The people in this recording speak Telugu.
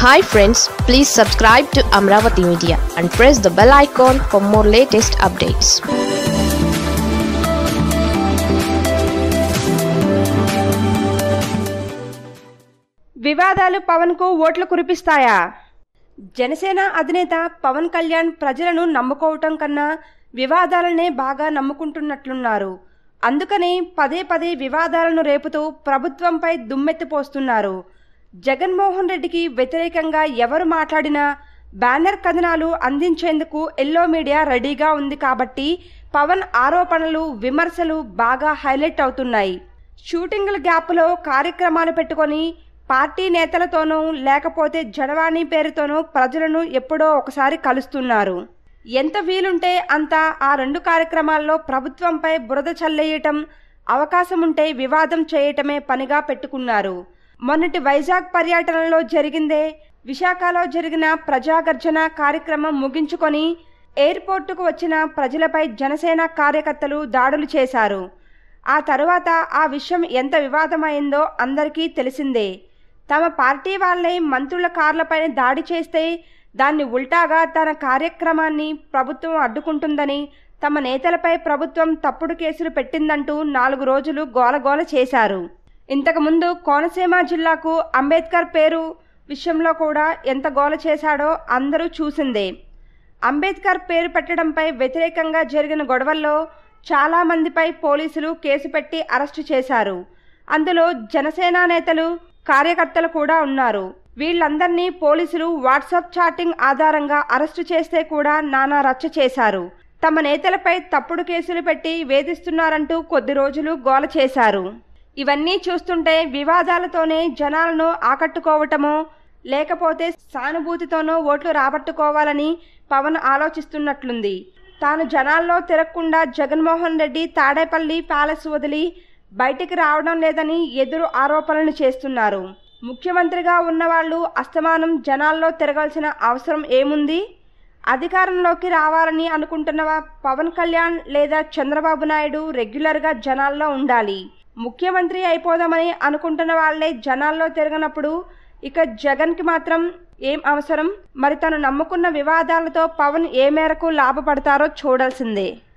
hi friends please subscribe to Amaravati media and press the bell icon for more latest updates వివాదాలు పవన్ కు ఓట్లు కురిపిస్తాయా జనసేన అధినేత పవన్ కళ్యాణ్ ప్రజలను నమ్ముకోవటం కన్నా వివాదాలనే బాగా నమ్ముకుంటున్నట్లున్నారు అందుకని పదే పదే వివాదాలను రేపుతూ ప్రభుత్వంపై దుమ్మెత్తిపోస్తున్నారు జగన్మోహన్ రెడ్డికి వ్యతిరేకంగా ఎవరు మాట్లాడినా బ్యానర్ కథనాలు అందించేందుకు ఎల్లో మీడియా రెడీగా ఉంది కాబట్టి పవన్ ఆరోపణలు విమర్శలు బాగా హైలైట్ అవుతున్నాయి షూటింగ్ల గ్యాప్లో కార్యక్రమాలు పెట్టుకొని పార్టీ నేతలతోనూ లేకపోతే జనవాణి పేరుతోనూ ప్రజలను ఎప్పుడో ఒకసారి కలుస్తున్నారు ఎంత వీలుంటే అంత ఆ రెండు కార్యక్రమాల్లో ప్రభుత్వంపై బురద చల్లేయటం అవకాశం ఉంటే వివాదం చేయటమే పనిగా పెట్టుకున్నారు మొన్నటి వైజాగ్ పర్యటనలో జరిగిందే విశాఖలో జరిగిన ప్రజాగర్జన కార్యక్రమం ముగించుకొని ఎయిర్పోర్టుకు వచ్చిన ప్రజలపై జనసేన కార్యకర్తలు దాడులు చేశారు ఆ తరువాత ఆ విషయం ఎంత వివాదమైందో అందరికీ తెలిసిందే తమ పార్టీ వాళ్ళే మంత్రుల కార్లపైన దాడి చేస్తే దాన్ని ఉల్టాగా తన కార్యక్రమాన్ని ప్రభుత్వం అడ్డుకుంటుందని తమ నేతలపై ప్రభుత్వం తప్పుడు కేసులు పెట్టిందంటూ నాలుగు రోజులు గోలగోల చేశారు ఇంతకుముందు కోనసీమ జిల్లాకు అంబేద్కర్ పేరు విషయంలో కూడా ఎంత గోల చేశాడో అందరూ చూసిందే అంబేద్కర్ పేరు పెట్టడంపై వ్యతిరేకంగా జరిగిన గొడవల్లో చాలా మందిపై పోలీసులు కేసు పెట్టి అరెస్టు చేశారు అందులో జనసేన నేతలు కార్యకర్తలు కూడా ఉన్నారు వీళ్ళందరినీ పోలీసులు వాట్సాప్ చాటింగ్ ఆధారంగా అరెస్టు చేస్తే కూడా నానా రచ్చ చేశారు తమ నేతలపై తప్పుడు కేసులు పెట్టి వేధిస్తున్నారంటూ కొద్ది రోజులు గోల చేశారు ఇవన్నీ చూస్తుంటే వివాదాలతోనే జనాలను ఆకట్టుకోవటమో లేకపోతే సానుభూతితోనో ఓట్లు రాబట్టుకోవాలని పవన్ ఆలోచిస్తున్నట్లుంది తాను జనాల్లో తిరగకుండా జగన్మోహన్ రెడ్డి తాడేపల్లి ప్యాలెస్ వదిలి బయటికి రావడం లేదని ఎదురు ఆరోపణలు చేస్తున్నారు ముఖ్యమంత్రిగా ఉన్నవాళ్ళు అస్తమానం జనాల్లో తిరగాల్సిన అవసరం ఏముంది అధికారంలోకి రావాలని అనుకుంటున్న పవన్ కళ్యాణ్ లేదా చంద్రబాబు నాయుడు రెగ్యులర్గా జనాల్లో ఉండాలి ముఖ్యమంత్రి అయిపోదామని అనుకుంటున్న వాళ్లే జనాల్లో తిరగనప్పుడు ఇక జగన్కి మాత్రం ఏం అవసరం మరి తను నమ్ముకున్న వివాదాలతో పవన్ ఏ మేరకు లాభపడతారో చూడాల్సిందే